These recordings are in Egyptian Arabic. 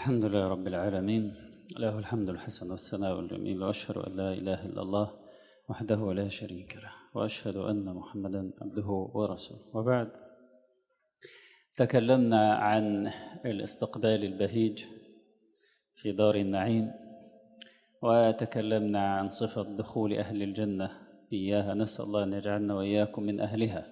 الحمد لله رب العالمين له الحمد الحسن والثناء الجميل وأشهد أن لا إله إلا الله وحده لا شريك له وأشهد أن محمدا عبده ورسوله وبعد تكلمنا عن الاستقبال البهيج في دار النعيم وتكلمنا عن صفة دخول أهل الجنة إياها نسأل الله أن يجعلنا وإياكم من أهلها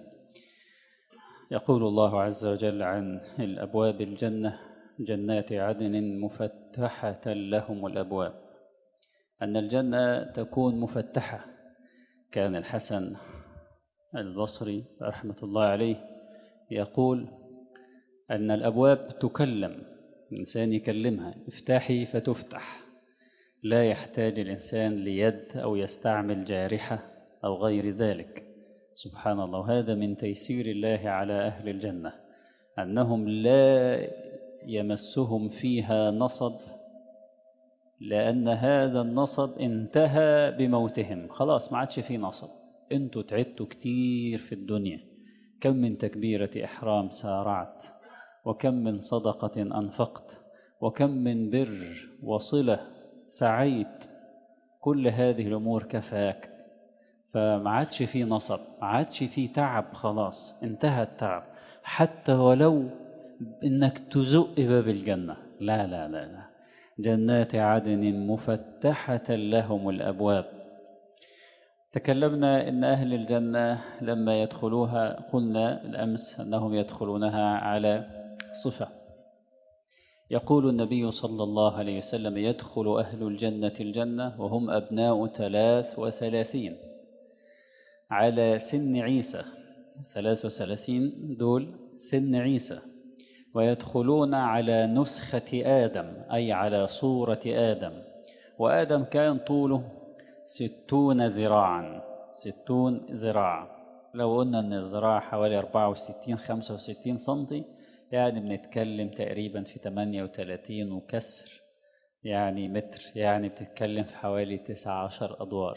يقول الله عز وجل عن الأبواب الجنة جنات عدن مفتحة لهم الأبواب أن الجنة تكون مفتحة كان الحسن البصري رحمة الله عليه يقول أن الأبواب تكلم الإنسان يكلمها افتحي فتفتح لا يحتاج الإنسان ليد أو يستعمل جارحة أو غير ذلك سبحان الله هذا من تيسير الله على أهل الجنة أنهم لا يمسهم فيها نصب لأن هذا النصب انتهى بموتهم خلاص ما عادش فيه نصب انتوا تعبتوا كتير في الدنيا كم من تكبيرة إحرام سارعت وكم من صدقة أنفقت وكم من بر وصلة سعيت كل هذه الأمور كفاك فما عادش فيه نصب ما عادش فيه تعب خلاص انتهى التعب حتى ولو انك تزق باب الجنة لا لا لا لا جنات عدن مفتحة لهم الأبواب تكلمنا إن أهل الجنة لما يدخلوها قلنا الأمس أنهم يدخلونها على صفة يقول النبي صلى الله عليه وسلم يدخل أهل الجنة الجنة وهم أبناء ثلاث وثلاثين على سن عيسى ثلاث وثلاثين دول سن عيسى ويدخلون على نسخة آدم أي على صورة آدم وآدم كان طوله ستون ذراعا ستون ذراع لو قلنا أن الذراع حوالي 64 65 سنتي يعني بنتكلم تقريبا في 38 وكسر يعني متر يعني بتتكلم في حوالي 19 أدوار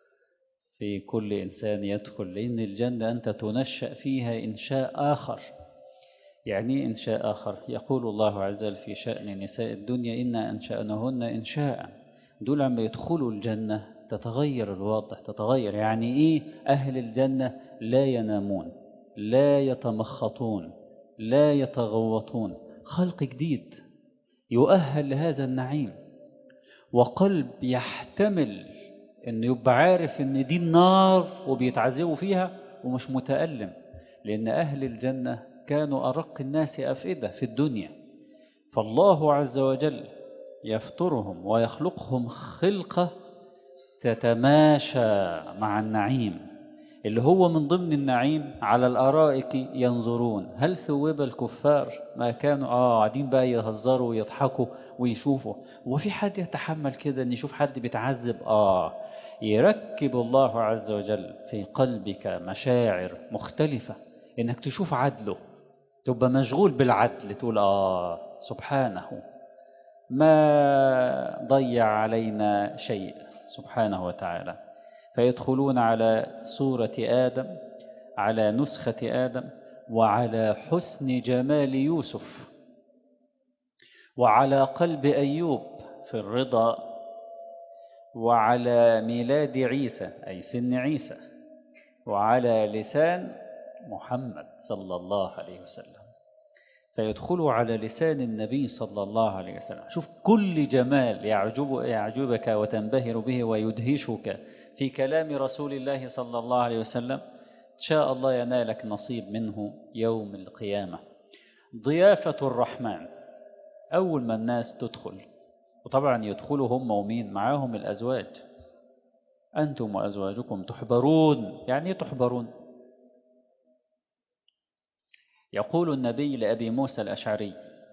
في كل إنسان يدخل لأن الجنة أنت تنشأ فيها إنشاء آخر يعني إنشاء آخر يقول الله عز وجل في شأن نساء الدنيا إنا أنشأنهن إنشاء دول عم يدخلوا الجنة تتغير الوضع تتغير يعني إيه أهل الجنة لا ينامون لا يتمخطون لا يتغوطون خلق جديد يؤهل لهذا النعيم وقلب يحتمل انه يبقى عارف ان دي النار وبيتعذبوا فيها ومش متألم لأن أهل الجنة كانوا أرق الناس أفئدة في الدنيا فالله عز وجل يفطرهم ويخلقهم خلقة تتماشى مع النعيم اللي هو من ضمن النعيم على الأرائك ينظرون هل ثوب الكفار ما كانوا آه قاعدين بقى يهزروا ويضحكوا ويشوفوا وفي حد يتحمل كده ان يشوف حد بيتعذب آه يركب الله عز وجل في قلبك مشاعر مختلفة انك تشوف عدله تبقى مشغول بالعدل تقول آه سبحانه ما ضيع علينا شيء سبحانه وتعالى فيدخلون على صورة آدم على نسخة آدم وعلى حسن جمال يوسف وعلى قلب أيوب في الرضا وعلى ميلاد عيسى أي سن عيسى وعلى لسان محمد صلى الله عليه وسلم فيدخلوا على لسان النبي صلى الله عليه وسلم شوف كل جمال يعجب يعجبك وتنبهر به ويدهشك في كلام رسول الله صلى الله عليه وسلم إن شاء الله ينالك نصيب منه يوم القيامة ضيافة الرحمن أول ما الناس تدخل وطبعا يدخلوا هم ومين معاهم الأزواج أنتم وأزواجكم تحبرون يعني تحبرون يقول النبي لأبي موسى الأشعري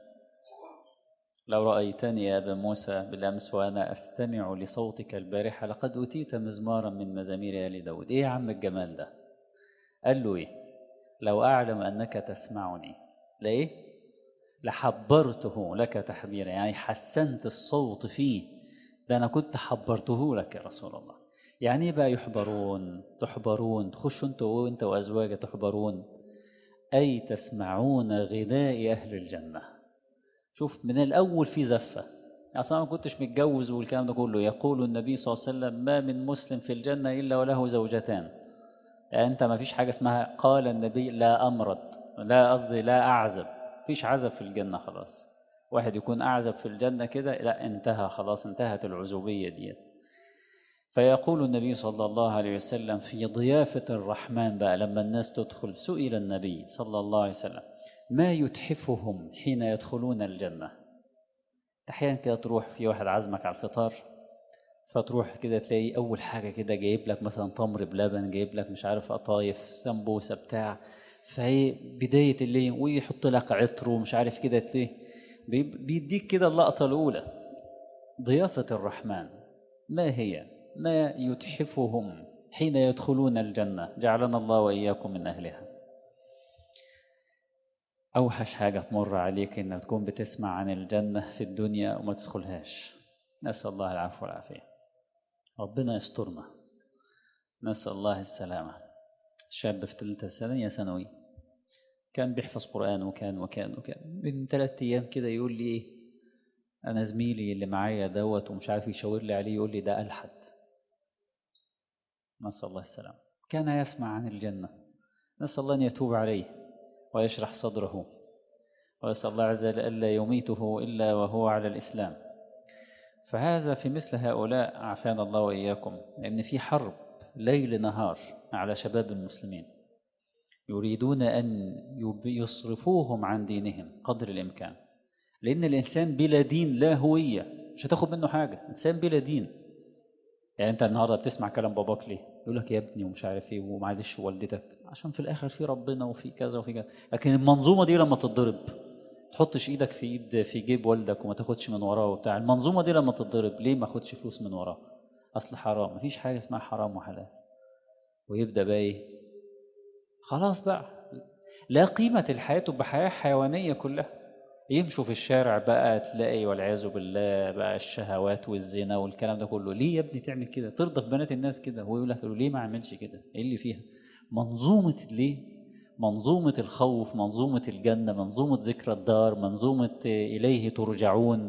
لو رأيتني يا أبا موسى بالأمس وأنا أستمع لصوتك البارحة لقد أتيت مزمارا من مزامير آل داود إيه يا عم الجمال ده قال له إيه لو أعلم أنك تسمعني لإيه لحبرته لك تحبيرا يعني حسنت الصوت فيه ده أنا كنت حبرته لك يا رسول الله يعني إيه بقى يحبرون تحبرون تخشوا أنت وأنت وأزواجك تحبرون أي تسمعون غناء أهل الجنة شوف من الأول في زفة أصلا ما كنتش متجوز والكلام ده كله يقول النبي صلى الله عليه وسلم ما من مسلم في الجنة إلا وله زوجتان يعني أنت ما فيش حاجة اسمها قال النبي لا أمرض لا قصدي لا أعزب فيش عزب في الجنة خلاص واحد يكون أعزب في الجنة كده لا انتهى خلاص انتهت العزوبية ديت فيقول النبي صلى الله عليه وسلم في ضيافة الرحمن بقى لما الناس تدخل سئل النبي صلى الله عليه وسلم ما يتحفهم حين يدخلون الجنة أحيانا كده تروح في واحد عزمك على الفطار فتروح كده تلاقي أول حاجة كده جايب لك مثلا تمر بلبن جايب لك مش عارف قطايف سمبوسة بتاع فهي بداية اللي ويحط لك عطر ومش عارف كده تلاقيه بيديك كده اللقطة الأولى ضيافة الرحمن ما هي ما يتحفهم حين يدخلون الجنة جعلنا الله وإياكم من أهلها أوحش حاجة تمر عليك إنك تكون بتسمع عن الجنة في الدنيا وما تدخلهاش نسأل الله العفو والعافية ربنا يسترنا نسأل الله السلامة شاب في ثالثة ثانية ثانوي كان بيحفظ قرآن وكان وكان وكان من ثلاث أيام كده يقول لي إيه أنا زميلي اللي معايا دوت ومش عارف يشاور لي عليه يقول لي ده ألحد نسأل الله السلامة كان يسمع عن الجنة نسأل الله أن يتوب عليه ويشرح صدره ويسأل الله عز وجل ألا يميته إلا وهو على الإسلام فهذا في مثل هؤلاء عافانا الله وإياكم لأن في حرب ليل نهار على شباب المسلمين يريدون أن يصرفوهم عن دينهم قدر الإمكان لأن الإنسان بلا دين لا هوية مش هتاخد منه حاجة إنسان بلا دين يعني أنت النهاردة بتسمع كلام باباك ليه يقول لك يا ابني ومش عارف ايه ومعلش والدتك عشان في الآخر في ربنا وفي كذا وفي كذا لكن المنظومة دي لما تتضرب تحطش ايدك في ايد في جيب والدك وما تاخدش من وراه وبتاع المنظومة دي لما تتضرب ليه ما اخدش فلوس من وراه اصل حرام مفيش حاجة اسمها حرام وحلال ويبدأ بقى ايه خلاص بقى لا قيمة الحياة بحياة حيوانية كلها يمشوا في الشارع بقى تلاقي والعياذ بالله بقى الشهوات والزنا والكلام ده كله ليه يا ابني تعمل كده ترضى في بنات الناس كده هو يقول لك ليه ما اعملش كده ايه اللي فيها منظومة ليه منظومة الخوف منظومة الجنة منظومة ذكر الدار منظومة إليه ترجعون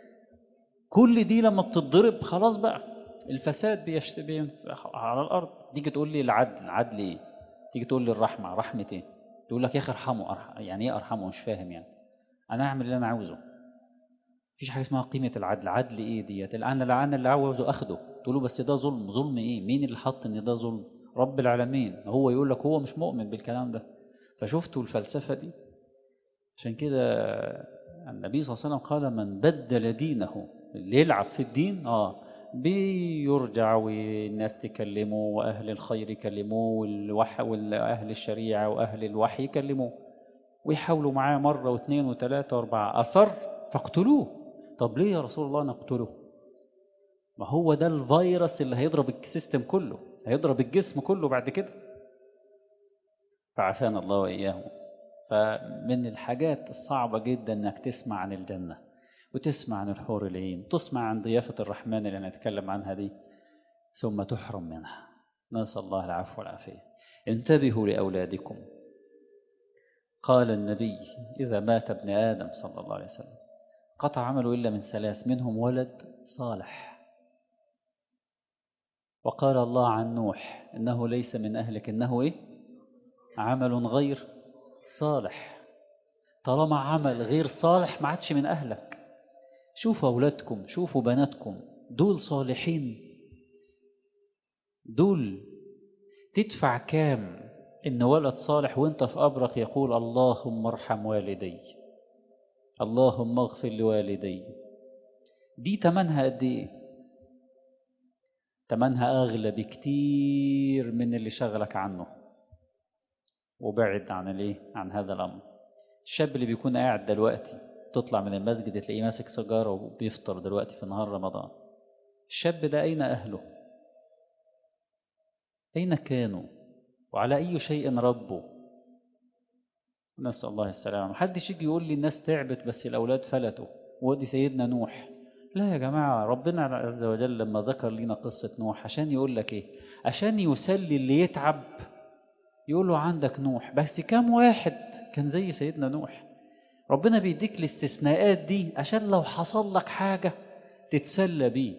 كل دي لما بتتضرب خلاص بقى الفساد بيشتبه على الأرض تيجي تقول لي العدل عدل ايه تيجي تقول لي الرحمة رحمة ايه تقول لك يا اخي ارحمه أرحم. يعني ايه ارحمه مش فاهم يعني انا اعمل اللي انا عاوزه مفيش حاجه اسمها قيمه العدل عدل ايه ديت انا لا انا اللي عاوزه اخده تقول له بس ده ظلم ظلم ايه مين اللي حط ان ده ظلم رب العالمين هو يقول لك هو مش مؤمن بالكلام ده فشفتوا الفلسفه دي عشان كده النبي صلى الله عليه وسلم قال من بدل دينه اللي يلعب في الدين اه بيرجع والناس تكلمه واهل الخير يكلموه والوح واهل الشريعه واهل الوحي يكلموه ويحاولوا معاه مرة واثنين وثلاثة واربعة أصر فاقتلوه طب ليه يا رسول الله نقتله ما هو ده الفيروس اللي هيضرب السيستم كله هيضرب الجسم كله بعد كده فعافانا الله وإياهم فمن الحاجات الصعبة جدا انك تسمع عن الجنة وتسمع عن الحور العين تسمع عن ضيافة الرحمن اللي نتكلم عنها دي ثم تحرم منها نسأل الله العفو والعافية انتبهوا لأولادكم قال النبي إذا مات ابن آدم صلى الله عليه وسلم قطع عمله إلا من ثلاث منهم ولد صالح وقال الله عن نوح إنه ليس من أهلك إنه إيه عمل غير صالح طالما عمل غير صالح ما عادش من أهلك شوفوا أولادكم شوفوا بناتكم دول صالحين دول تدفع كام إن ولد صالح وانت في قبرك يقول اللهم ارحم والدي اللهم اغفر لوالدي دي تمنها قد ايه تمنها اغلى بكتير من اللي شغلك عنه وبعد عن الايه عن هذا الامر الشاب اللي بيكون قاعد دلوقتي تطلع من المسجد تلاقيه ماسك سيجاره وبيفطر دلوقتي في نهار رمضان الشاب ده اين اهله اين كانوا وعلى أي شيء ربوا نسأل الله السلامة محدش يجي يقول لي الناس تعبت بس الأولاد فلتوا ودي سيدنا نوح لا يا جماعة ربنا عز وجل لما ذكر لنا قصة نوح عشان يقول لك إيه عشان يسلي اللي يتعب يقول له عندك نوح بس كم واحد كان زي سيدنا نوح ربنا بيديك الاستثناءات دي عشان لو حصل لك حاجة تتسلى بيه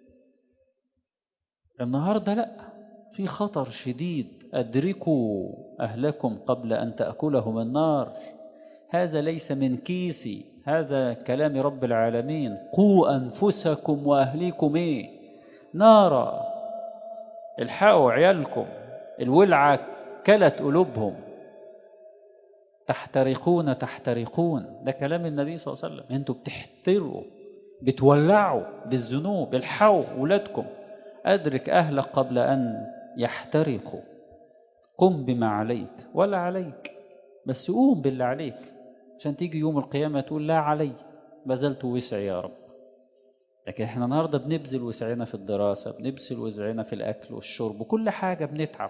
النهاردة لا في خطر شديد أدركوا أهلكم قبل أن تأكلهم النار هذا ليس من كيسي هذا كلام رب العالمين قوا أنفسكم وأهليكم إيه نارا الحقوا عيالكم الولعة كلت قلوبهم تحترقون تحترقون ده كلام النبي صلى الله عليه وسلم انتوا بتحترقوا بتولعوا بالذنوب الحقوا ولادكم أدرك أهلك قبل أن يحترقوا قم بما عليك ولا عليك بس قوم باللي عليك عشان تيجي يوم القيامة تقول لا علي بذلت وسعي يا رب لكن احنا النهاردة بنبذل وسعنا في الدراسة بنبذل وسعنا في الأكل والشرب وكل حاجة بنتعب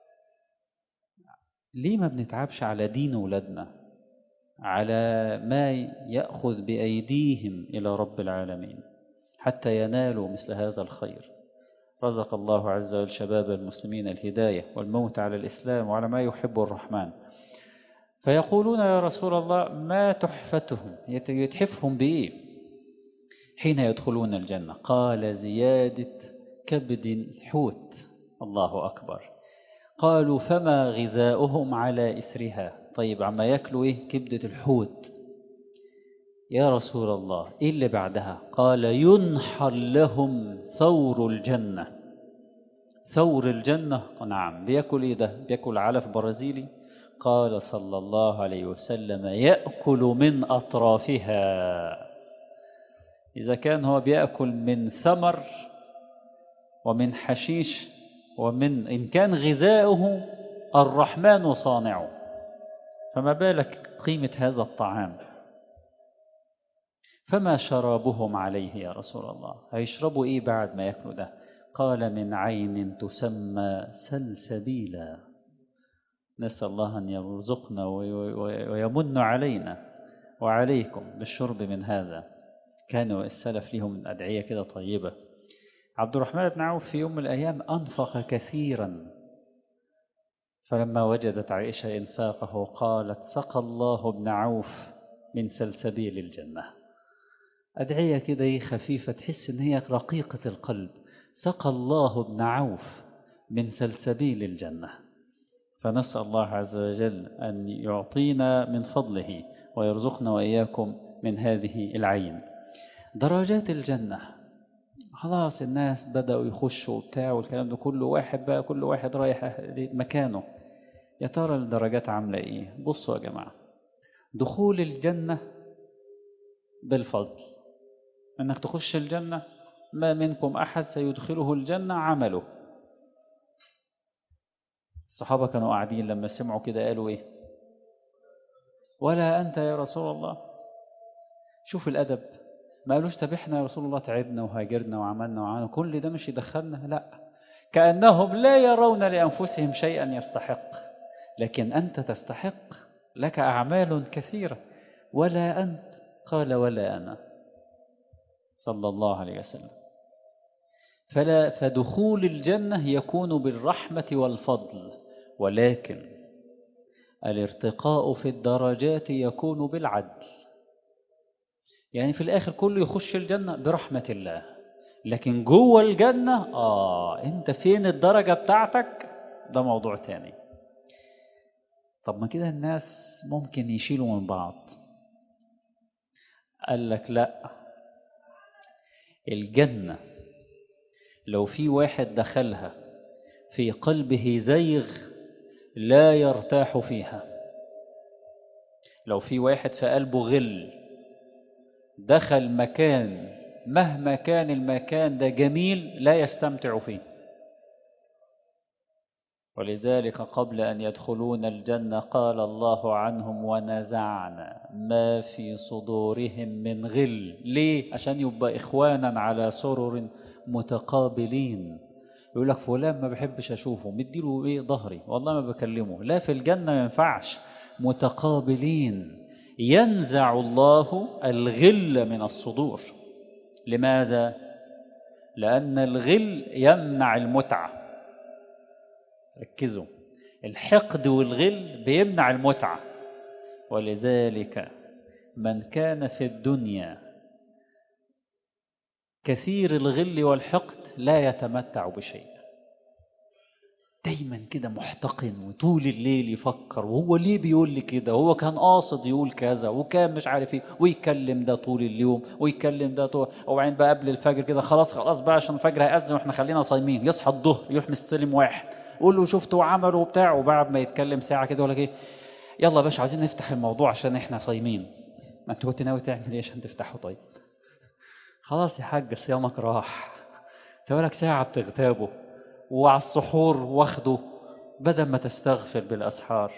ليه ما بنتعبش على دين ولادنا على ما يأخذ بأيديهم إلى رب العالمين حتى ينالوا مثل هذا الخير رزق الله عز وجل شباب المسلمين الهداية والموت على الإسلام وعلى ما يحب الرحمن فيقولون يا رسول الله ما تحفتهم يتحفهم بإيه حين يدخلون الجنة قال زيادة كبد الحوت الله أكبر قالوا فما غذاؤهم على إثرها طيب عما يأكلوا إيه كبدة الحوت يا رسول الله إيه اللي بعدها قال ينحر لهم ثور الجنة ثور الجنة نعم بيأكل إيه ده بيأكل علف برازيلي قال صلى الله عليه وسلم يأكل من أطرافها إذا كان هو بيأكل من ثمر ومن حشيش ومن إن كان غذاؤه الرحمن صانعه فما بالك قيمة هذا الطعام فما شرابهم عليه يا رسول الله هيشربوا إيه بعد ما يأكلوا ده قال من عين تسمى سلسبيلا نسأل الله أن يرزقنا ويمن علينا وعليكم بالشرب من هذا كانوا السلف لهم أدعية كده طيبة عبد الرحمن بن عوف في يوم من الأيام أنفق كثيرا فلما وجدت عائشة إنفاقه قالت سقى الله ابن عوف من سلسبيل الجنة أدعية كده خفيفة تحس إن هي رقيقة القلب سقى الله ابن عوف من سلسبيل الجنة فنسأل الله عز وجل أن يعطينا من فضله ويرزقنا وإياكم من هذه العين درجات الجنة خلاص الناس بدأوا يخشوا وبتاع والكلام ده كله واحد بقى كل واحد رايح مكانه يا ترى الدرجات عاملة ايه بصوا يا جماعة دخول الجنة بالفضل انك تخش الجنة ما منكم أحد سيدخله الجنة عمله الصحابة كانوا قاعدين لما سمعوا كده قالوا ايه ولا أنت يا رسول الله شوف الأدب ما قالوش طب احنا يا رسول الله تعبنا وهاجرنا وعملنا وعملنا كل ده مش يدخلنا لا كأنهم لا يرون لأنفسهم شيئا يستحق لكن أنت تستحق لك أعمال كثيرة ولا أنت قال ولا أنا صلى الله عليه وسلم فلا فدخول الجنة يكون بالرحمة والفضل ولكن الارتقاء في الدرجات يكون بالعدل يعني في الآخر كله يخش الجنة برحمة الله لكن جوه الجنة آه أنت فين الدرجة بتاعتك ده موضوع تاني طب ما كده الناس ممكن يشيلوا من بعض قال لك لا الجنة لو في واحد دخلها في قلبه زيغ لا يرتاح فيها لو في واحد في قلبه غل دخل مكان مهما كان المكان ده جميل لا يستمتع فيه ولذلك قبل أن يدخلون الجنة قال الله عنهم ونزعنا ما في صدورهم من غل ليه؟ عشان يبقى إخوانا على سرر متقابلين يقول لك فلان ما بحبش أشوفه مديله إيه ظهري والله ما بكلمه لا في الجنة ما ينفعش متقابلين ينزع الله الغل من الصدور لماذا؟ لأن الغل يمنع المتعة ركزوا الحقد والغل بيمنع المتعة ولذلك من كان في الدنيا كثير الغل والحقد لا يتمتع بشيء دايما كده محتقن وطول الليل يفكر وهو ليه بيقول لي كده هو كان قاصد يقول كذا وكان مش عارف ايه ويكلم ده طول اليوم ويكلم ده طول وبعدين بقى قبل الفجر كده خلاص خلاص بقى عشان الفجر هيأذن واحنا خلينا صايمين يصحى الظهر يروح مستلم واحد يقول له شفته وعمله وبتاع وبعد ما يتكلم ساعة كده ولا ايه يلا يا باشا عايزين نفتح الموضوع عشان احنا صايمين ما انت كنت ناوي تعمل ايه عشان تفتحه طيب خلاص يا حاج صيامك راح تقولك ساعة بتغتابه وعلى السحور واخده بدل ما تستغفر بالأسحار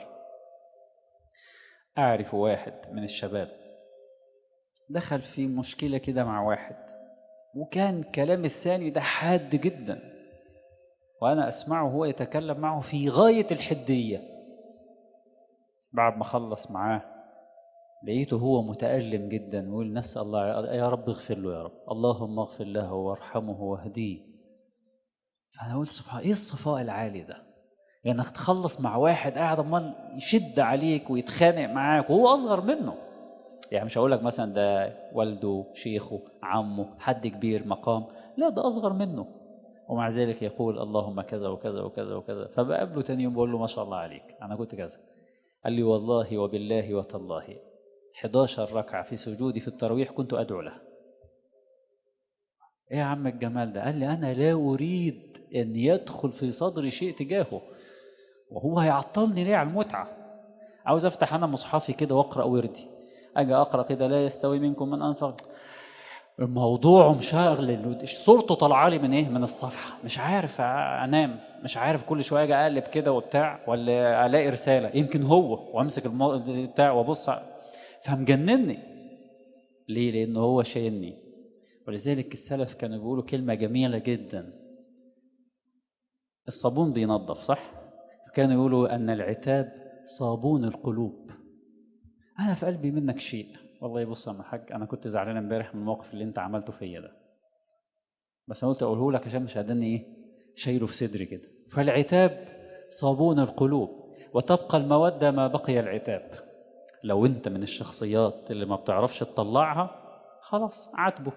أعرف واحد من الشباب دخل في مشكلة كده مع واحد وكان كلام الثاني ده حاد جدا وأنا أسمعه هو يتكلم معه في غاية الحدية بعد ما خلص معاه لقيته هو متألم جدا ويقول نسأل الله يا رب اغفر له يا رب اللهم اغفر له وارحمه واهديه فأنا قلت سبحان إيه الصفاء العالي ده لأنك يعني تخلص مع واحد قاعد أمال يشد عليك ويتخانق معاك وهو أصغر منه يعني مش هقول لك مثلا ده والده شيخه عمه حد كبير مقام لا ده أصغر منه ومع ذلك يقول اللهم كذا وكذا وكذا وكذا فبقابله تاني يوم بقول له ما شاء الله عليك أنا كنت كذا قال لي والله وبالله وتالله 11 ركعة في سجودي في التراويح كنت أدعو له ايه يا عم الجمال ده قال لي انا لا اريد ان يدخل في صدري شيء تجاهه وهو هيعطلني ليه على المتعه عاوز افتح انا مصحفي كده واقرا وردي اجي اقرا كده لا يستوي منكم من انفق الموضوع مشغل صورته طالعه لي من ايه من الصفحه مش عارف انام مش عارف كل شويه اجي اقلب كده وبتاع ولا الاقي رساله يمكن هو وامسك المو... بتاع وابص فمجنني ليه لان هو شايلني ولذلك السلف كانوا بيقولوا كلمة جميلة جدا الصابون بينظف صح؟ كانوا يقولوا أن العتاب صابون القلوب أنا في قلبي منك شيء والله بص يا حاج أنا كنت زعلان امبارح من الموقف اللي أنت عملته فيا ده بس أنا قلت أقوله لك عشان مش قادرني إيه شايله في صدري كده فالعتاب صابون القلوب وتبقى المودة ما بقي العتاب لو أنت من الشخصيات اللي ما بتعرفش تطلعها خلاص عاتبه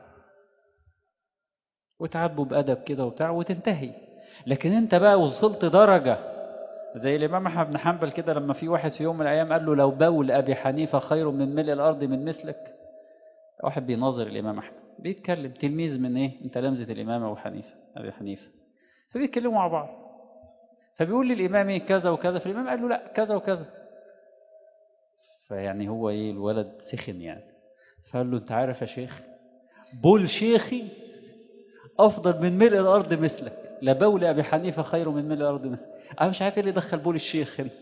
وتعبوا بأدب كده وبتاع وتنتهي لكن انت بقى وصلت درجة زي الإمام أحمد بن حنبل كده لما في واحد في يوم من الأيام قال له لو بول أبي حنيفة خير من ملء الأرض من مثلك واحد بيناظر الإمام أحمد بيتكلم تلميذ من إيه من تلامذة الإمام أبو حنيفة أبي حنيفة فبيتكلموا مع بعض فبيقول للإمام إيه كذا وكذا فالإمام قال له لا كذا وكذا فيعني هو إيه الولد سخن يعني فقال له أنت عارف يا شيخ بول شيخي أفضل من ملء الأرض مثلك لا بول أبي حنيفة خير من ملء الأرض مثلك أنا مش عارف إيه اللي دخل بول الشيخ هنا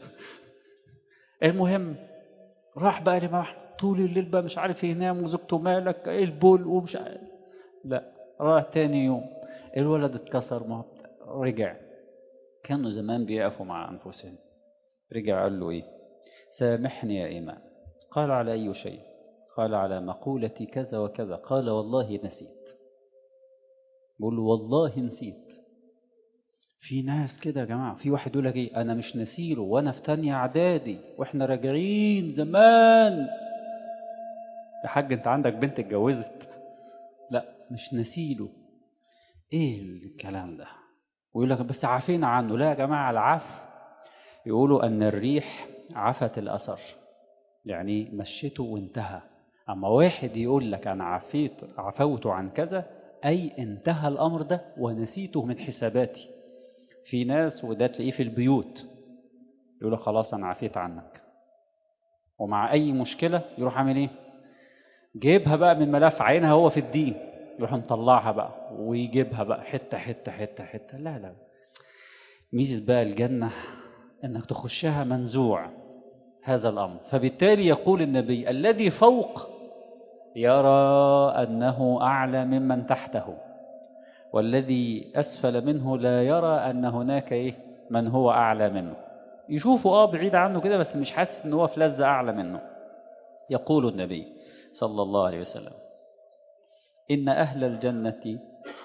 المهم راح بقى الإمام أحمد طول الليل بقى مش عارف ينام وزوجته مالك إيه البول ومش عارف لا راح تاني يوم الولد اتكسر ما رجع كانوا زمان بيقفوا مع أنفسهم رجع قال له إيه سامحني يا إمام قال على أي شيء قال على مقولتي كذا وكذا قال والله نسيت بقول له والله نسيت في ناس كده يا جماعة في واحد يقول لك ايه انا مش نسيله وانا في تانية اعدادي واحنا راجعين زمان يا حاج انت عندك بنت اتجوزت لا مش نسيله ايه الكلام ده ويقول لك بس عافينا عنه لا يا جماعة العفو يقولوا ان الريح عفت الاثر يعني مشيته وانتهى اما واحد يقول لك انا عفيت عفوت عن كذا أي انتهى الأمر ده ونسيته من حساباتي في ناس وده تلاقيه في البيوت يقول لك خلاص أنا عفيت عنك ومع أي مشكلة يروح عامل إيه جيبها بقى من ملف عينها هو في الدين يروح مطلعها بقى ويجيبها بقى حتة حتة حتة حتة لا لا ميزة بقى الجنة انك تخشها منزوع هذا الأمر فبالتالي يقول النبي الذي فوق يرى أنه أعلى ممن تحته والذي أسفل منه لا يرى أن هناك إيه من هو أعلى منه يشوفه آه بعيد عنه كده بس مش حاسس أن هو في لذة أعلى منه يقول النبي صلى الله عليه وسلم إن أهل الجنة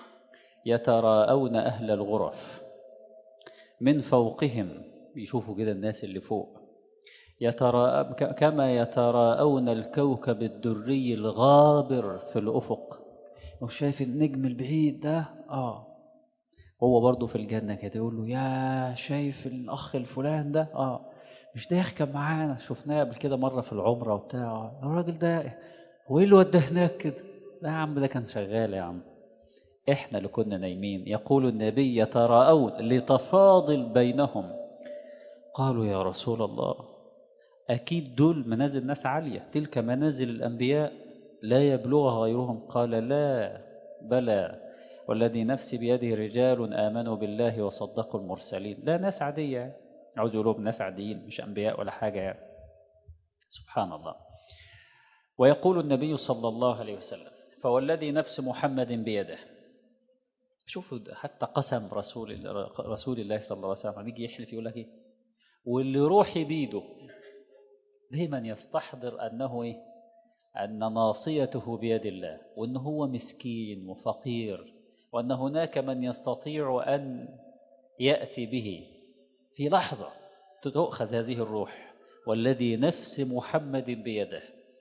يتراءون أهل الغرف من فوقهم يشوفوا كده الناس اللي فوق يتراء كما يتراءون الكوكب الدري الغابر في الأفق مش شايف النجم البعيد ده اه هو برضه في الجنة كده يقول له يا شايف الأخ الفلان ده اه مش ده يحكم معانا شفناه قبل كده مرة في العمرة وبتاع الراجل ده هو ايه اللي وداه هناك كده لا يا عم ده كان شغال يا عم احنا اللي كنا نايمين يقول النبي يتراءون لتفاضل بينهم قالوا يا رسول الله أكيد دول منازل ناس عالية تلك منازل الأنبياء لا يبلغها غيرهم قال لا بلى والذي نفسي بيده رجال آمنوا بالله وصدقوا المرسلين لا ناس عادية عاوز يقولوا ناس عاديين مش أنبياء ولا حاجة يعني. سبحان الله ويقول النبي صلى الله عليه وسلم فوالذي نفس محمد بيده شوفوا حتى قسم رسول رسول الله صلى الله عليه وسلم يجي يحلف يقول لك ايه واللي روحي بيده دايما يستحضر انه ايه ان ناصيته بيد الله وان هو مسكين وفقير وان هناك من يستطيع ان ياتي به في لحظه تؤخذ هذه الروح والذي نفس محمد بيده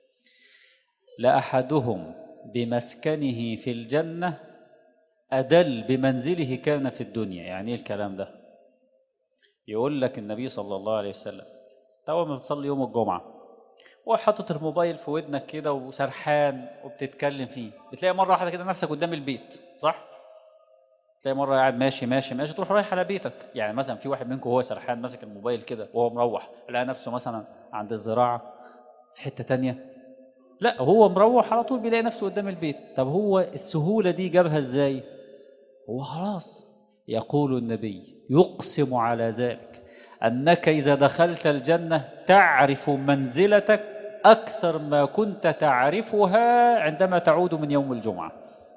لأحدهم بمسكنه في الجنة أدل بمنزله كان في الدنيا يعني إيه الكلام ده يقول لك النبي صلى الله عليه وسلم تو ما بتصلي يوم الجمعة وحاطط الموبايل في ودنك كده وسرحان وبتتكلم فيه بتلاقي مرة واحدة كده نفسك قدام البيت صح؟ تلاقي مرة قاعد ماشي ماشي ماشي تروح رايح على بيتك يعني مثلا في واحد منكم وهو سرحان ماسك الموبايل كده وهو مروح لقى نفسه مثلا عند الزراعة في حتة تانية لا هو مروح على طول بيلاقي نفسه قدام البيت طب هو السهولة دي جابها ازاي هو خلاص يقول النبي يقسم على ذلك أنك إذا دخلت الجنة تعرف منزلتك أكثر ما كنت تعرفها عندما تعود من يوم الجمعة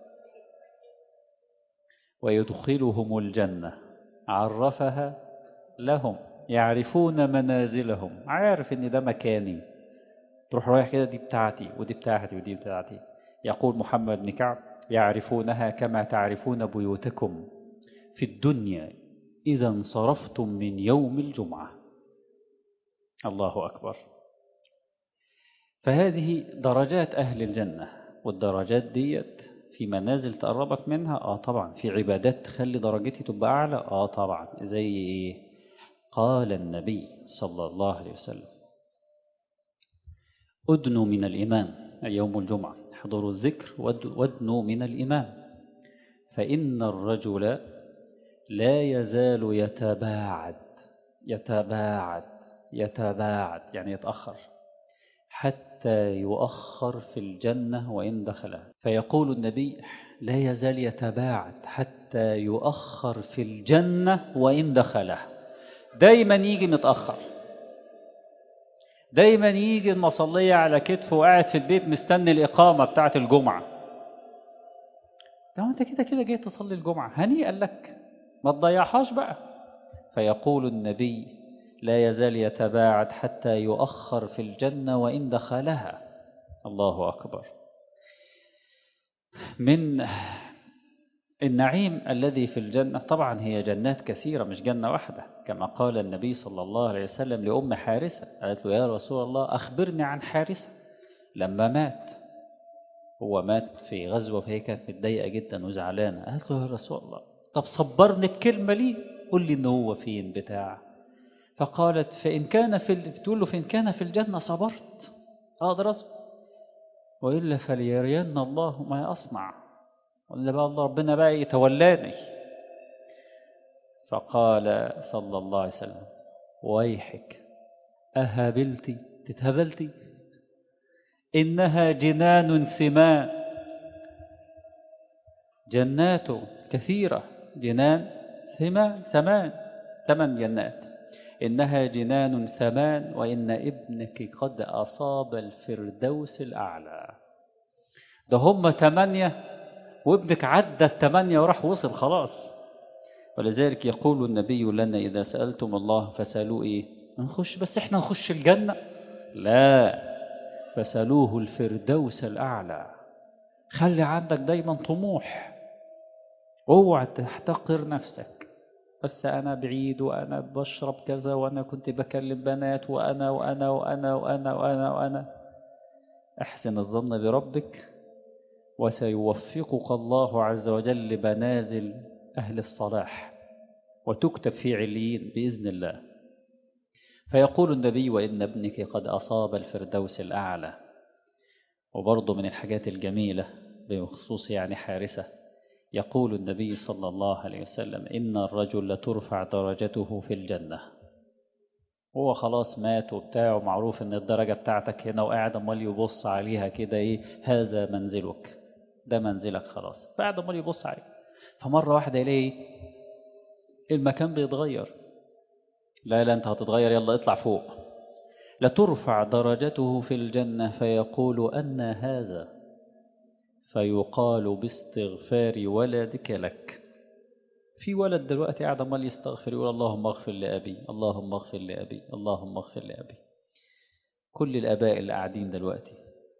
ويدخلهم الجنة عرفها لهم يعرفون منازلهم عارف ان ده مكاني تروح رايح كده دي بتاعتي ودي بتاعتي ودي بتاعتي يقول محمد بن كعب يعرفونها كما تعرفون بيوتكم في الدنيا إذا انصرفتم من يوم الجمعة الله أكبر فهذه درجات أهل الجنة والدرجات ديت في منازل تقربك منها آه طبعا في عبادات تخلي درجتي تبقى أعلى آه طبعا زي إيه قال النبي صلى الله عليه وسلم أدنوا من الإمام يوم الجمعة احضروا الذكر وادنوا من الإمام فإن الرجل لا يزال يتباعد يتباعد يتباعد يعني يتأخر حتى يؤخر في الجنة وإن دخلها فيقول النبي لا يزال يتباعد حتى يؤخر في الجنة وإن دخلها دايما يجي متأخر دايما يجي المصلية على كتفه وقاعد في البيت مستني الإقامة بتاعة الجمعة لو أنت كده كده جاي تصلي الجمعة هنيئا لك ما تضيعهاش بقى فيقول النبي لا يزال يتباعد حتى يؤخر في الجنة وإن دخلها الله أكبر من النعيم الذي في الجنة طبعا هي جنات كثيرة مش جنة واحدة كما قال النبي صلى الله عليه وسلم لأم حارثة قالت له يا رسول الله أخبرني عن حارثة لما مات هو مات في غزوة فهي كانت متضايقة جدا وزعلانة قالت له يا رسول الله طب صبرني بكلمة لي قل لي إن هو فين بتاع فقالت فإن كان في بتقول له فإن كان في الجنة صبرت أقدر أصبر وإلا فليرين الله ما أصنع ولا بقى الله ربنا بقى يتولاني فقال صلى الله عليه وسلم ويحك أهبلتي تتهبلتي إنها جنان ثمان جنات كثيرة جنان ثمان ثمان ثمان جنات إنها جنان ثمان وإن ابنك قد أصاب الفردوس الأعلى ده هم ثمانية وابنك عدى الثمانية وراح وصل خلاص ولذلك يقول النبي لنا إذا سألتم الله فسألوا إيه نخش بس إحنا نخش الجنة لا فسألوه الفردوس الأعلى خلي عندك دايما طموح اوعى تحتقر نفسك بس أنا بعيد وأنا بشرب كذا وأنا كنت بكلم بنات وأنا وأنا وأنا وأنا وأنا وأنا احسن الظن بربك وسيوفقك الله عز وجل لمنازل أهل الصلاح وتكتب في عليين بإذن الله فيقول النبي وإن ابنك قد أصاب الفردوس الأعلى وبرضه من الحاجات الجميلة بخصوص يعني حارسة يقول النبي صلى الله عليه وسلم إن الرجل لترفع درجته في الجنة هو خلاص مات وبتاع ومعروف ان الدرجة بتاعتك هنا وقاعد امال يبص عليها كده ايه هذا منزلك ده منزلك خلاص فقاعد امال يبص عليه فمرة واحدة يلاقي المكان بيتغير لا لا انت هتتغير يلا اطلع فوق لترفع درجته في الجنة فيقول أن هذا فيقال باستغفار ولدك لك في ولد دلوقتي قاعد امال يستغفر يقول اللهم اغفر لأبي اللهم اغفر لأبي اللهم اغفر لأبي كل الآباء اللي قاعدين دلوقتي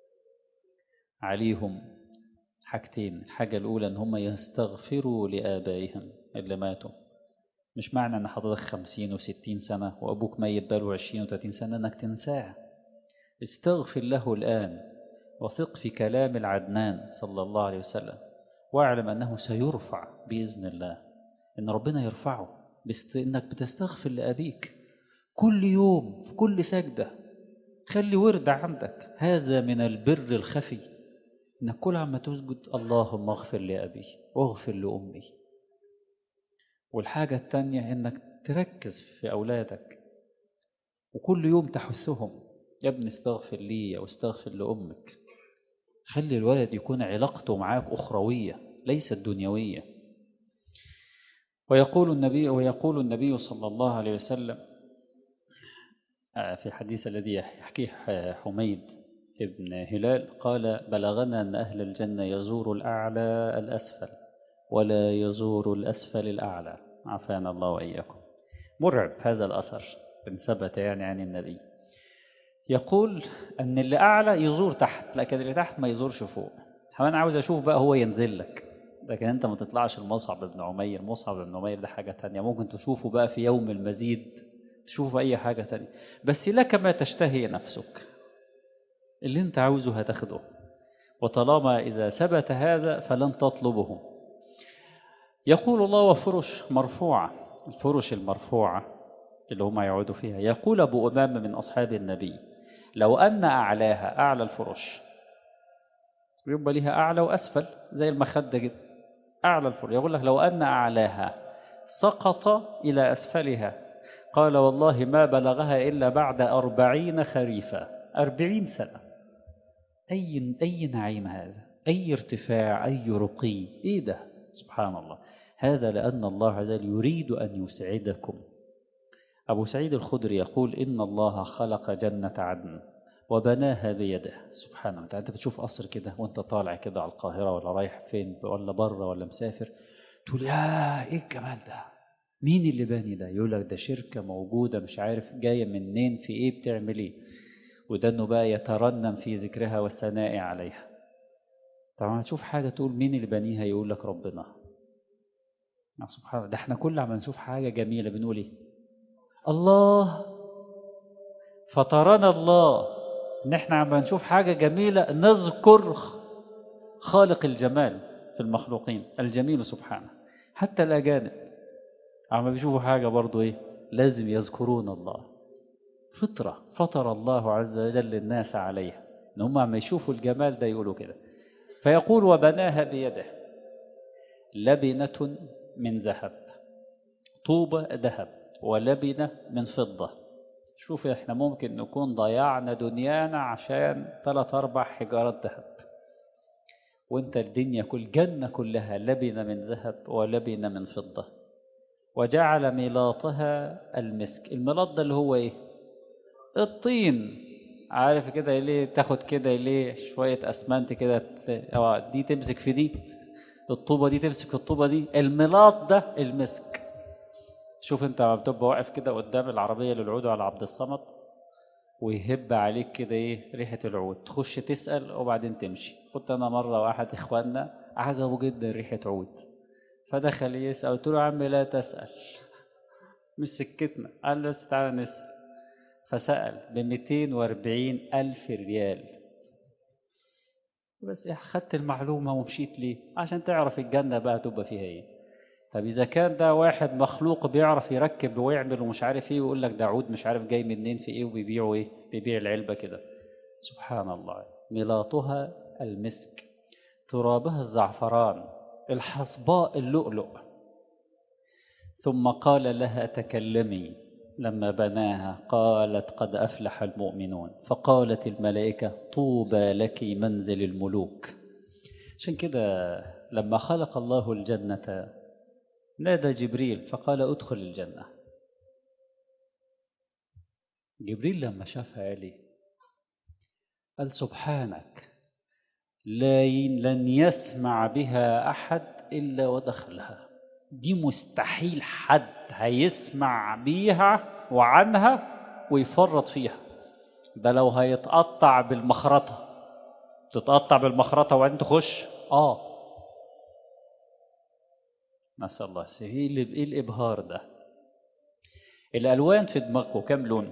عليهم حاجتين الحاجة الأولى إن هم يستغفروا لآبائهم اللي ماتوا مش معنى إن حضرتك خمسين وستين سنة وأبوك ميت بقاله عشرين وتلاتين سنة إنك تنساه استغفر له الآن وثق في كلام العدنان صلى الله عليه وسلم واعلم أنه سيرفع بإذن الله إن ربنا يرفعه بست... إنك بتستغفر لأبيك كل يوم في كل سجدة خلي ورد عندك هذا من البر الخفي إنك كل عما تسجد اللهم اغفر لأبي واغفر لأمي والحاجة التانية إنك تركز في أولادك وكل يوم تحثهم يا ابني استغفر لي أو استغفر لأمك خلي الولد يكون علاقته معاك أخروية ليست دنيوية ويقول النبي ويقول النبي صلى الله عليه وسلم في الحديث الذي يحكيه حميد ابن هلال قال بلغنا أن أهل الجنة يزور الأعلى الأسفل ولا يزور الأسفل الأعلى عافانا الله وإياكم مرعب هذا الأثر إن ثبت يعني عن النبي يقول أن اللي أعلى يزور تحت لكن اللي تحت ما يزورش فوق أنا عاوز أشوف بقى هو ينزل لك لكن أنت ما تطلعش المصعب بن عمير مصعب بن عمير ده حاجة تانية ممكن تشوفه بقى في يوم المزيد تشوف أي حاجة تانية بس لك ما تشتهي نفسك اللي أنت عاوزه هتاخده وطالما إذا ثبت هذا فلن تطلبه يقول الله وفرش مرفوعة الفرش المرفوعة اللي هم يقعدوا فيها يقول أبو أمام من أصحاب النبي لو أن أعلاها أعلى الفرش يبقى ليها أعلى وأسفل زي المخدة كده أعلى الفرش يقول لك لو أن أعلاها سقط إلى أسفلها قال والله ما بلغها إلا بعد أربعين خريفا أربعين سنة أي, أي نعيم هذا أي ارتفاع أي رقي إيه ده سبحان الله هذا لأن الله عز وجل يريد أن يسعدكم أبو سعيد الخدري يقول إن الله خلق جنة عدن وبناها بيده سبحانه وتعالى أنت بتشوف قصر كده وأنت طالع كده على القاهرة ولا رايح فين ولا بره ولا مسافر تقول يا إيه الجمال ده مين اللي باني ده يقول لك ده شركة موجودة مش عارف جاية منين في إيه بتعمل إيه وده إنه بقى يترنم في ذكرها والثناء عليها طبعا تشوف حاجة تقول مين اللي بنيها يقول لك ربنا سبحان الله ده احنا كل عم نشوف حاجة جميلة بنقول ايه الله فطرنا الله ان احنا عم نشوف حاجة جميلة نذكر خالق الجمال في المخلوقين الجميل سبحانه حتى الأجانب عم بيشوفوا حاجة برضو ايه لازم يذكرون الله فطرة فطر الله عز وجل الناس عليها ان هم عم يشوفوا الجمال ده يقولوا كده فيقول وبناها بيده لبنة من ذهب طوبة ذهب ولبنة من فضة شوف احنا ممكن نكون ضيعنا دنيانا عشان ثلاث أربع حجارات ذهب وانت الدنيا كل جنة كلها لبنة من ذهب ولبنة من فضة وجعل ميلاطها المسك الميلاط ده اللي هو ايه الطين عارف كده ليه تاخد كده ليه شوية أسمنت كده دي تمسك في دي الطوبة دي تمسك في الطوبة دي الملاط ده المسك شوف انت لما بتبقى واقف كده قدام العربية للعود على عبد الصمد ويهب عليك كده ايه ريحة العود تخش تسأل وبعدين تمشي كنت انا مرة واحد اخواننا عجبه جدا ريحة عود فدخل يسأل قلت له يا عم لا تسأل مش سكتنا قال له بس تعالى نسأل فسأل ب 240 ألف ريال بس خدت المعلومة ومشيت ليه عشان تعرف الجنة بقى تبقى فيها ايه طب إذا كان ده واحد مخلوق بيعرف يركب ويعمل ومش عارف ايه ويقول لك ده عود مش عارف جاي منين في ايه وبيبيعوا ايه بيبيع العلبة كده سبحان الله ملاطها المسك ترابها الزعفران الحصباء اللؤلؤ ثم قال لها تكلمي لما بناها قالت قد أفلح المؤمنون فقالت الملائكة طوبى لك منزل الملوك عشان كده لما خلق الله الجنة نادى جبريل فقال ادخل الجنة جبريل لما شافها قال ايه قال سبحانك لا لن يسمع بها أحد إلا ودخلها دي مستحيل حد هيسمع بيها وعنها ويفرط فيها ده لو هيتقطع بالمخرطة تتقطع بالمخرطة وانت تخش اه نسأل الله ايه ايه الابهار ده الالوان في دماغكم كام لون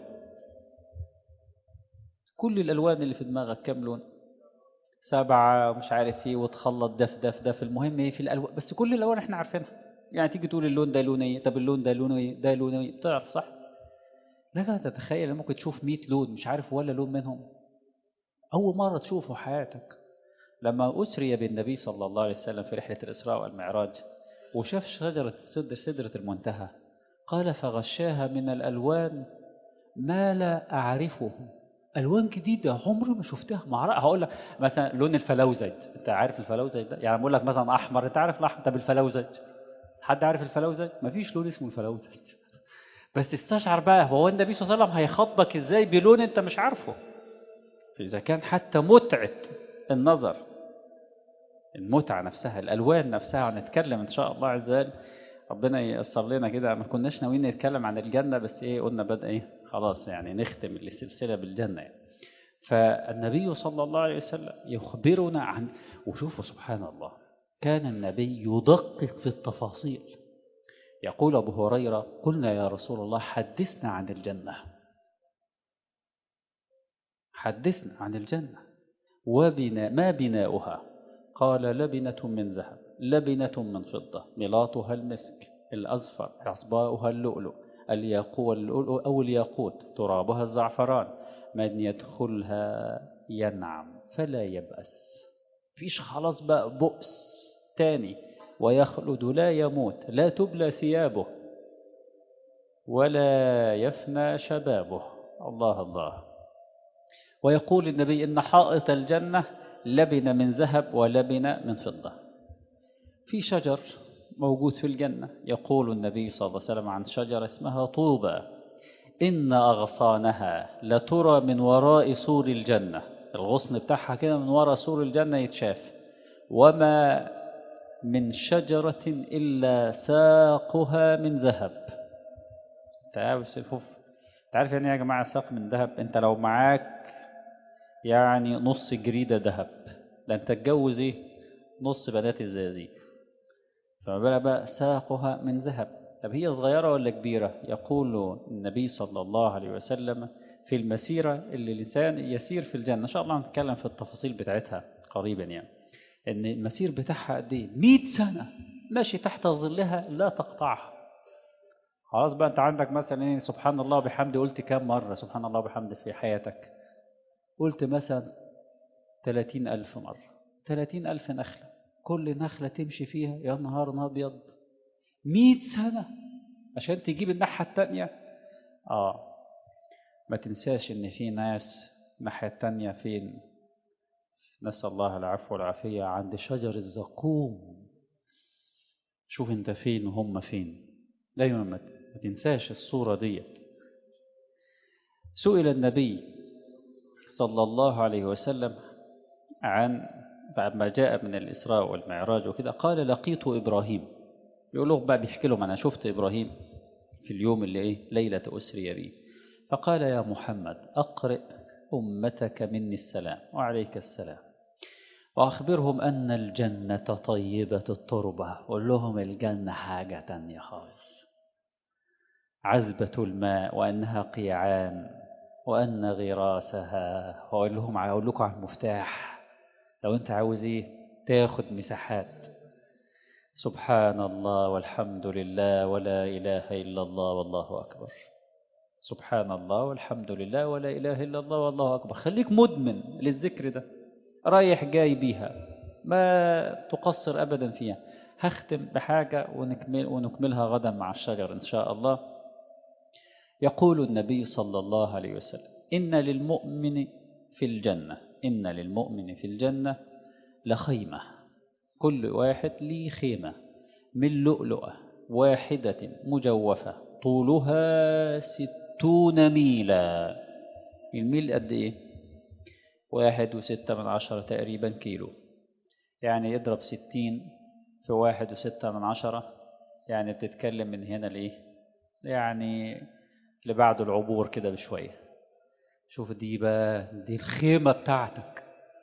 كل الالوان اللي في دماغك كام لون سبعة مش عارف ايه وتخلط ده في ده في ده في المهم ايه في الالوان بس كل الالوان احنا عارفينها يعني تيجي تقول اللون ده لون ايه طب اللون ده لونه ايه ده لونه ايه تعرف صح لا لا تتخيل ممكن تشوف 100 لون مش عارف ولا لون منهم اول مره تشوفه في حياتك لما اسري بالنبي صلى الله عليه وسلم في رحله الاسراء والمعراج وشاف شجره السدر سدره المنتهى قال فغشاها من الالوان ما لا اعرفه الوان جديده عمري ما شفتها ما هقول لك مثلا لون الفلوزج انت عارف الفلوزج ده يعني بقول لك مثلا احمر انت عارف الاحمر طب الفلوزج حد عارف الفلوزج مفيش لون اسمه الفلوزج بس استشعر بقى هو النبي صلى الله عليه وسلم هيخاطبك ازاي بلون انت مش عارفه فاذا كان حتى متعه النظر المتعه نفسها الالوان نفسها هنتكلم ان شاء الله عز وجل ربنا ييسر لنا كده ما كناش ناويين نتكلم عن الجنه بس ايه قلنا بدا ايه خلاص يعني نختم السلسله بالجنه يعني. فالنبي صلى الله عليه وسلم يخبرنا عن وشوفوا سبحان الله كان النبي يدقق في التفاصيل يقول أبو هريرة قلنا يا رسول الله حدثنا عن الجنة حدثنا عن الجنة وبنا ما بناؤها قال لبنة من ذهب لبنة من فضة ملاطها المسك الأزفر عصباؤها اللؤلؤ الياقوت اللؤلؤ أو الياقوت ترابها الزعفران من يدخلها ينعم فلا يبأس فيش خلاص بقى بؤس تاني ويخلد لا يموت لا تبلى ثيابه ولا يفنى شبابه الله الله ويقول النبي إن حائط الجنة لبن من ذهب ولبن من فضة في شجر موجود في الجنة يقول النبي صلى الله عليه وسلم عن شجرة اسمها طوبى إن أغصانها لترى من وراء سور الجنة الغصن بتاعها كده من وراء سور الجنة يتشاف وما من شجرة إلا ساقها من ذهب تعرف سفوف تعرف يعني يا جماعة ساق من ذهب انت لو معاك يعني نص جريدة ذهب ده انت تتجوز ايه نص بنات الزازيق فما بالك بقى ساقها من ذهب طب هي صغيرة ولا كبيرة يقول النبي صلى الله عليه وسلم في المسيرة اللي الإنسان يسير في الجنة إن شاء الله هنتكلم في التفاصيل بتاعتها قريبا يعني ان المسير بتاعها قد ايه 100 سنه ماشي تحت ظلها لا تقطعها خلاص بقى انت عندك مثلا ايه سبحان الله وبحمده قلت كام مره سبحان الله وبحمده في حياتك قلت مثلا 30 ألف مرة 30 ألف نخلة كل نخلة تمشي فيها يا نهار أبيض 100 سنة عشان تجيب الناحية التانية آه ما تنساش إن في ناس الناحية التانية فين نسأل الله العفو والعافية عند شجر الزقوم شوف انت فين وهم فين دايما ما تنساش الصورة دي سئل النبي صلى الله عليه وسلم عن بعد ما جاء من الإسراء والمعراج وكده قال لقيت إبراهيم يقول له بقى بيحكي لهم أنا شفت إبراهيم في اليوم اللي إيه ليلة أسري به فقال يا محمد أقرئ أمتك مني السلام وعليك السلام وأخبرهم أن الجنة طيبة التربة قول لهم الجنة حاجة تانية خالص عذبة الماء وأنها قيعان وأن غراسها وأقول لهم أقول لكم على المفتاح لو أنت عاوز إيه تاخد مساحات سبحان الله والحمد لله ولا إله إلا الله والله أكبر سبحان الله والحمد لله ولا إله إلا الله والله أكبر خليك مدمن للذكر ده رايح جاي بيها ما تقصر أبدا فيها هختم بحاجة ونكمل ونكملها غدا مع الشجر إن شاء الله يقول النبي صلى الله عليه وسلم إن للمؤمن في الجنة إن للمؤمن في الجنة لخيمة كل واحد ليه خيمة من لؤلؤة واحدة مجوفة طولها ستون ميلا الميل قد إيه واحد وستة من عشرة تقريبا كيلو يعني يضرب ستين في واحد وستة من عشرة يعني بتتكلم من هنا لإيه يعني لبعد العبور كده بشوية شوف دي بقى دي الخيمة بتاعتك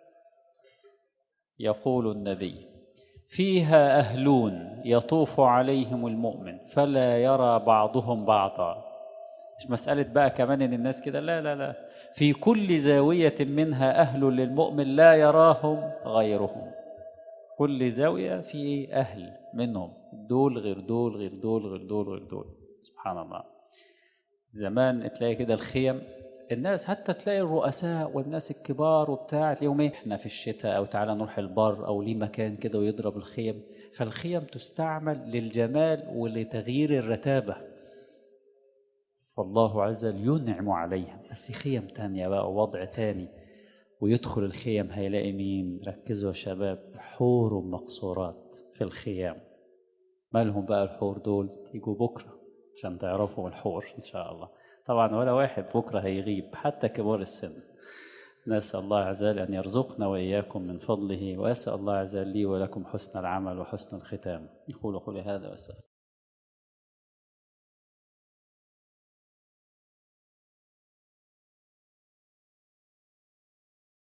يقول النبي فيها أهلون يطوف عليهم المؤمن فلا يرى بعضهم بعضا مش مسألة بقى كمان إن الناس كده لا لا لا في كل زاوية منها أهل للمؤمن لا يراهم غيرهم كل زاوية في أهل منهم دول غير دول غير دول غير دول غير دول سبحان الله زمان تلاقي كده الخيم الناس حتى تلاقي الرؤساء والناس الكبار وبتاع تلاقيهم ايه احنا في الشتاء او تعالى نروح البر او ليه مكان كده ويضرب الخيم فالخيم تستعمل للجمال ولتغيير الرتابة فالله عز وجل ينعم عليها بس خيم تانية بقى وضع تاني ويدخل الخيم هيلاقي مين ركزوا يا شباب حور مقصورات في الخيام مالهم بقى الحور دول يجوا بكرة عشان تعرفوا الحور إن شاء الله طبعا ولا واحد بكرة هيغيب حتى كبار السن نسأل الله عز وجل أن يرزقنا وإياكم من فضله وأسأل الله عز وجل لي ولكم حسن العمل وحسن الختام يقول قولي هذا وأسأل